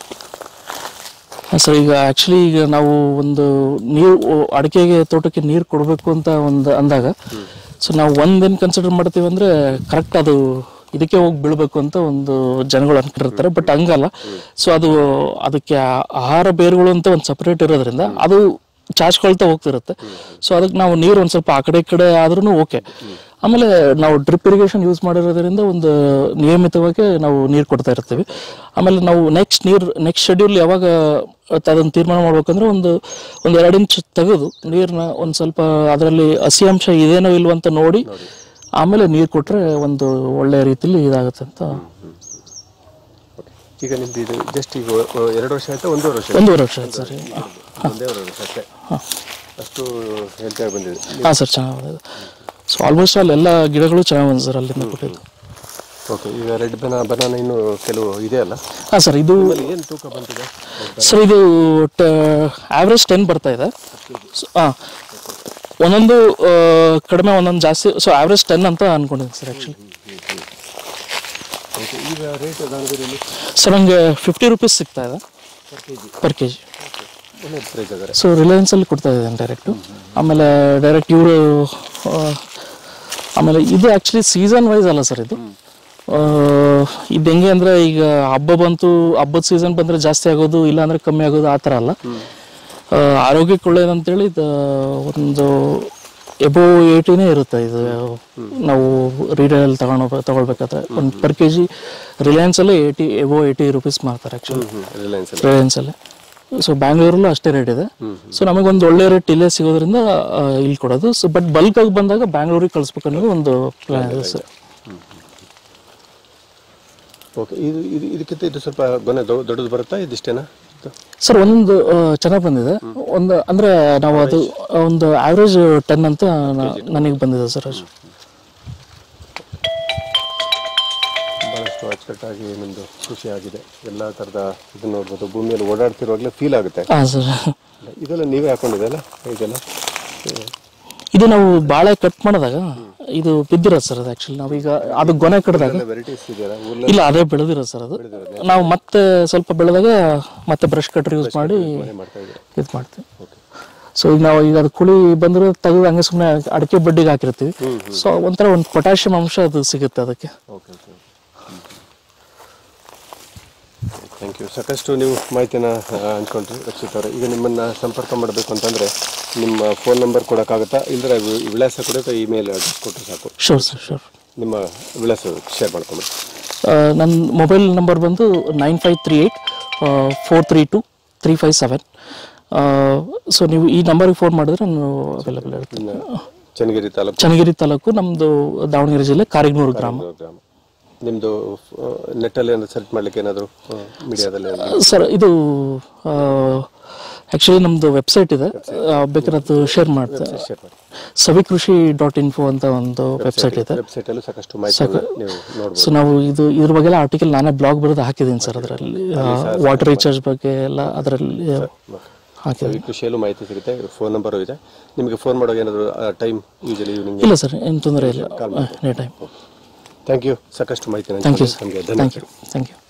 ಸರ್ ಈಗ ಆಕ್ಚುಲಿ ಈಗ ನಾವು ಒಂದು ನೀರು ಅಡಿಕೆಗೆ ತೋಟಕ್ಕೆ ನೀರು ಕೊಡಬೇಕು ಅಂತ ಒಂದು ಅಂದಾಗ ಸೊ ನಾವು ಒಂದೇನು ಕನ್ಸಿಡರ್ ಮಾಡ್ತೀವಿ ಅಂದ್ರೆ ಕರೆಕ್ಟ್ ಅದು ಇದಕ್ಕೆ ಹೋಗಿ ಬೀಳ್ಬೇಕು ಅಂತ ಒಂದು ಜನಗಳು ಅನ್ಕೊಂಡಿರ್ತಾರೆ ಬಟ್ ಹಂಗಲ್ಲ ಸೊ ಅದು ಅದಕ್ಕೆ ಆ- ಆಹಾರ ಬೇರುಗಳು ಅಂತ ಒಂದು ಸಪರೇಟ್ ಇರೋದ್ರಿಂದ ಅದು ಚಾಚ್ಕೊಳ್ತಾ ಹೋಗ್ತಿರುತ್ತೆ ಸೊ ಅದಕ್ಕೆ ನಾವು ನೀರು ಒಂದು ಸ್ವಲ್ಪ ಆ ಕಡೆ ಈ ಕಡೆ ಆದ್ರೂ ಓಕೆ ಆಮೇಲೆ ನಾವು ಡ್ರಿಪ್ ಇರಿಗೇಷನ್ ಯೂಸ್ ಮಾಡಿರೋದ್ರಿಂದ ಒಂದು ನಿಯಮಿತವಾಗಿ ನಾವು ನೀರು ಕೊಡ್ತಾ ಇರ್ತೀವಿ ಆಮೇಲೆ ನಾವು ನೆಕ್ಸ್ಟ್ ನೀರು ನೆಕ್ಸ್ಟ್ ಶೆಡ್ಯೂಲ್ ಯಾವಾಗ ಅದನ್ನು ತೀರ್ಮಾನ ಮಾಡ್ಬೇಕಂದ್ರೆ ಒಂದು ಒಂದು ಎರಡು ಇಂಚ್ ತೆಗೆದು ನೀರನ್ನ ಒಂದು ಸ್ವಲ್ಪ ಅದರಲ್ಲಿ ಹಸಿ ಅಂಶ ಇದೇನೋ ಇಲ್ವೋ ಅಂತ ನೋಡಿ ಆಮೇಲೆ ನೀರು ಕೊಟ್ರೆ ಒಂದು ಒಳ್ಳೆ ರೀತಿಲಿ ಇದಾಗುತ್ತೆ ಅಂತ ಈಗ ನಿಮ್ದು ಇದು ಜಸ್ಟ್ ಈಗ ಒ- ಎರಡು ವರ್ಷ ಆಯ್ತಾ ಒಂದೂವರೆ ವರ್ಷ ಒಂದೂವರೆ ವರ್ಷ ಆಯ್ತು ಸರ್ ಒಂದೇ ವರ್ಷ ಅಷ್ಟೇ ಅಷ್ಟು ಹೆಲ್ತಿಯಾಗಿ ಬಂದಿದೆ ಹಾಂ ಸರ್ ಚೆನ್ನಾಗಿ ಬಂದಿದೆ ಸೊ ಆಲ್ಮೋಸ್ಟ್ ಅಲ್ಲಿ ಎಲ್ಲ ಗಿಡಗಳು ಚೆನ್ನಾಗಿ ಬಂದಿದೆ ಸರ್ ಅಲ್ಲಿಂದ ಕೊಟ್ಟಿದ್ದು ಓಕೆ ಈಗ ರೆಡ್ ಬನ ಬನಾನ ಇನ್ನು ಕೆಲವು ಇದೆ ಅಲ್ಲ ಹಾಂ ಸರ್ ಇದು ಏನು ತೂಕ ಬಂದಿದೆ ಸರ್ ಇದು ಆವ್ರೇಜ್ ಟೆನ್ ಬರ್ತಾ ಇದೆ ಹಾಂ ಒಂದೊಂದು ಆ, ಕಡಿಮೆ ಒಂದೊಂದು ಜಾಸ್ತಿ ಸೊ ಆವ್ರೇಜ್ ಟೆನ್ ಅಂತ ಅನ್ಕೊಂಡಿದ್ದೀನಿ ಸರ್ ಆ್ಯಕ್ಚುಲಿ ಓಕೆ ಈಗ ರೇಟ್ ದಾವಣಗೆರೆಯಲ್ಲಿ ಸರ್ ನನಗೆ ಫಿಫ್ಟಿ ರುಪೀಸ್ ಸಿಗ್ತಾ ಇದೆ per K G per K G ಒಳ್ಳೆ ಪ್ರೈಸ್ ಅದಾರೆ ಸೊ ರಿಲಯನ್ಸಲ್ಲಿ ಕೊಡ್ತಾ ಇದ್ದೇನೆ ಡೈರೆಕ್ಟು ಆಮೇಲೆ ಡೈರೆಕ್ಟ್ ಇವರು ಆಮೇಲೆ ಇದು ಆ್ಯಕ್ಚುಲಿ ಸೀಸನ್ ವೈಸ್ ಅಲ್ಲ ಸರ್ ಇದು ಆ, ಇದು ಹೆಂಗೆ ಅಂದರೆ ಈಗ ಹಬ್ಬ ಬಂತು ಹಬ್ಬದ ಸೀಸನ್ ಬಂದರೆ ಜಾಸ್ತಿ ಆಗೋದು ಇಲ್ಲ ಅಂದರೆ ಕಮ್ಮಿ ಆಗೋದು ಆ ಥರ ಅಲ್ಲ ಆ, ಆರೋಗ್ಯಕ್ಕೆ ಒಳ್ಳೇದಂತೇಳಿ ಇದು ಒಂದು ಎಬೋ ಏಯ್ಟಿನೇ ಇರುತ್ತೆ ಇದು ನಾವು ರೀಟೇಲ್ ತಗೊಂಡು ತಗೊಳ್ಬೇಕಾದ್ರೆ ಒಂದು ಪರ್ ಕೆ ಜಿ ರಿಲಯನ್ಸಲ್ಲೇ ಏಯ್ಟಿ ಎಬೋ ಏಯ್ಟಿ ರುಪೀಸ್ ಮಾರ್ತಾರೆ ಆ್ಯಕ್ಚುಲಿ ರಿಲಯನ್ಸ್ ರಿಲಯನ್ಸಲ್ಲಿ ಸೊ ಬ್ಯಾಂಗ್ಳೂರಲ್ಲೂ ಅಷ್ಟೇ ರೇಟ್ ಇದೆ ಸೊ ನಮಗೆ ಒಂದು ಒಳ್ಳೆ ರೇಟ್ ಇಲ್ಲೇ ಸಿಗೋದ್ರಿಂದ ಆ, ಇಲ್ಲಿ ಕೊಡೋದು ಸೊ ಬಟ್ ಬಲ್ಕ್ ಆಗಿ ಬಂದಾಗ ಬ್ಯಾಂಗ್ಳೂರಿಗೆ ಕಳಿಸ್ಬೇಕು ಅನ್ನೋದು ಒಂದು ಪ್ಲಾನ್ ಇದೆ ಸರ್ ಓಕೆ ಇದು ಇದು ಇದಕ್ಕಿಂತ ಇದು ಸ್ವಲ್ಪ ಗೊನೆ ದೊ- ದೊಡ್ಡದು ಬರುತ್ತಾ ಇದಿಷ್ಟೇನಾ ಇದು? ಸರ್ ಒಂದು ಚೆನ್ನಾಗಿ ಬಂದಿದೆ ಒಂದು ಅಂದ್ರೆ ನಾವು ಅದು ಒಂದು ಆವ್ರೇಜ್ ಟೆನ್ ಅಂತ ನನಗೆ ಬಂದಿದೆ ಸರ್ ಅದು ಬಹಳಷ್ಟು ಅಚ್ಚುಕಟ್ಟಾಗಿ ನಿಮ್ಮದು ಖುಷಿ ಆಗಿದೆ ಎಲ್ಲ ಥರದ ಇದು ನೋಡ್ಬೋದು ಭೂಮಿಯಲ್ಲಿ ಓಡಾಡ್ತಿರುವಾಗಲೇ ಫೀಲ್ ಆಗುತ್ತೆ ಹಾಂ ಸರ್ ಇದೆಲ್ಲ ನೀವೇ ಹಾಕೊಂಡಿದ್ದಲ್ಲ ಇದೆಲ್ಲ ಇದು ನಾವು ಬಾಳೆ ಕಟ್ ಮಾಡಿದಾಗ ಇದು ಬಿದ್ದಿರೋದು ಸರ್ ಅದು ಆ್ಯಕ್ಚುಲಿ ನಾವೀಗ ಅದು ಗೊನೆ ಕಡ್ದಾಗ ವೆರೈಟೀಸ್ ಇದೆಯಲ್ಲ ಊರ್ಲ ಇಲ್ಲ ಅದೇ ಬೆಳೆದಿರೋದು ಸರ್ ಅದು ನಾವು ಮತ್ತೆ ಸ್ವಲ್ಪ ಬೆಳೆದಾಗ ಮತ್ತೆ ಬ್ರಷ್ ಕಟ್ರ್ ಯೂಸ್ ಮಾಡಿ ಮಾಡ್ತಾ ಇದ್ದೀರಾ ಇದು ಮಾಡ್ತೀವಿ ಸೊ ಈಗ ನಾವು ಈಗ ಅದು ಕುಳಿ ಬಂದ್ರೆ ತೆಗೆದು ಹಂಗೆ ಸುಮ್ಮನೆ ಅಡಿಕೆ ಬಡ್ಡಿಗೆ ಹಾಕಿರ್ತೀವಿ ಸೊ ಒಂಥರ ಒಂದು ಪೊಟ್ಯಾಷಿಯಂ ಅಂಶ ಅದು ಸಿಗುತ್ತೆ ಅದಕ್ಕೆ ಓಕೆ ಓಕೆ ಥ್ಯಾಂಕ್ ಯು ಸಾಕಷ್ಟು ನೀವು ಮಾಹಿತಿನ ಆ, ಹಂಚ್ಕೊಂಡ್ರಿ ರಕ್ಷಿತ್ ಅವರೇ ಈಗ ನಿಮ್ಮನ್ನ ಸಂಪರ್ಕ ಮಾಡಬೇಕು ಅಂತಂದ್ರೆ ನಿಮ್ಮ ಫೋನ್ ನಂಬರ್ ಕೊಡೋಕ್ಕಾಗುತ್ತಾ ಇಲ್ಲದ್ರೆ ವಿ- ವಿಳಾಸ ಕೂಡ ಇಮೇಲ್ ಅಡ್ರೆಸ್ ಕೊಟ್ಟರೆ ಸಾಕು ಶೋರ್ ಸರ್ ಶೋರ್ ನಿಮ್ಮ ವಿಳಾಸ ಶೇರ್ ಮಾಡ್ಕೊಂಬಿಡಿ ನನ್ನ ಮೊಬೈಲ್ ನಂಬರ್ ಬಂದು nine five three eight four three two three five seven so ನೀವು ಈ ನಂಬರ್ಗೆ ಫೋನ್ ಮಾಡಿದ್ರೆ ನಾನು ಅವೈಲೇಬಲ್ ಇರ್ತೀನಿ ಇನ್ನು ಚನ್ನಗಿರಿ ತಾಲೂಕು ಚನ್ನಗಿರಿ ತಾಲೂಕು ನಮ್ಮದು ದಾವಣಗೆರೆ ಜಿಲ್ಲೆ ಕಾರಿಗ್ನೂರು ಗ್ರಾಮ ಗ್ರಾಮ ನಿಮ್ಮದು ನೆಟ್ಟಲ್ಲಿ ಏನಾದ್ರು ಸರ್ಚ್ ಮಾಡ್ಲಿಕ್ಕೆ ಏನಾದರೂ ಮೀಡಿಯಾದಲ್ಲಿ ಸರ್ ಇದು ಆ್ಯಕ್ಚುಲಿ ನಮ್ಮದು ವೆಬ್ಸೈಟ್ ಇದೆ ಆ, ಬೇಕಾದ್ರೆ ಅದು ಶೇರ್ ಮಾಡ್ತೇನೆ ಶೇರ್ ಮಾಡಿ ಸವಿಕೃಷಿ ಡಾಟ್ ಇನ್ಫೋ ಅಂತ ಒಂದು ವೆಬ್ಸೈಟ್ ಇದೆ ವೆಬ್ಸೈಟಲ್ಲೂ ಸಾಕಷ್ಟು ಮಾಹಿತಿಯನ್ನು ನೀವು ನೋಡ್ಬೋದು ಸೊ ನಾವು ಇದು ಇದ್ರ ಬಗ್ಗೆ ಎಲ್ಲ ಆರ್ಟಿಕಲ್ ನಾನೇ ಬ್ಲಾಗ್ ಬರೆದು ಹಾಕಿದ್ದೀನಿ ಸರ್ ಅದರಲ್ಲಿ ವಾಟರ್ ರೀಚಾರ್ಜ್ ಬಗ್ಗೆ ಎಲ್ಲ ಅದರಲ್ಲಿ ಹಾಕಿದ್ದೀನಿ ಈ ಕೃಷಿಯಲ್ಲೂ ಮಾಹಿತಿ ಸಿಗುತ್ತೆ ಫೋನ್ ನಂಬರು ಇದೆ ನಿಮಗೆ ಫೋನ್ ಮಾಡುವಾಗ ಏನಾದರೂ ಟೈಮ್ ಯೂಶಲಿ ಈವ್ನಿಂಗ್ ಇಲ್ಲ ಸರ್ ಏನು ತೊಂದರೆ ಇಲ್ಲ ಎನಿ ಟೈಮ್ ಥ್ಯಾಂಕ್ ಯು ಸಾಕಷ್ಟು ಮಾಹಿತಿ ಥ್ಯಾಂಕ್ ಯು ನಮಗೆ ಥ್ಯಾಂಕ್ ಧನ್ಯವಾದ ಯು ಥ್ಯಾಂಕ್ ಯು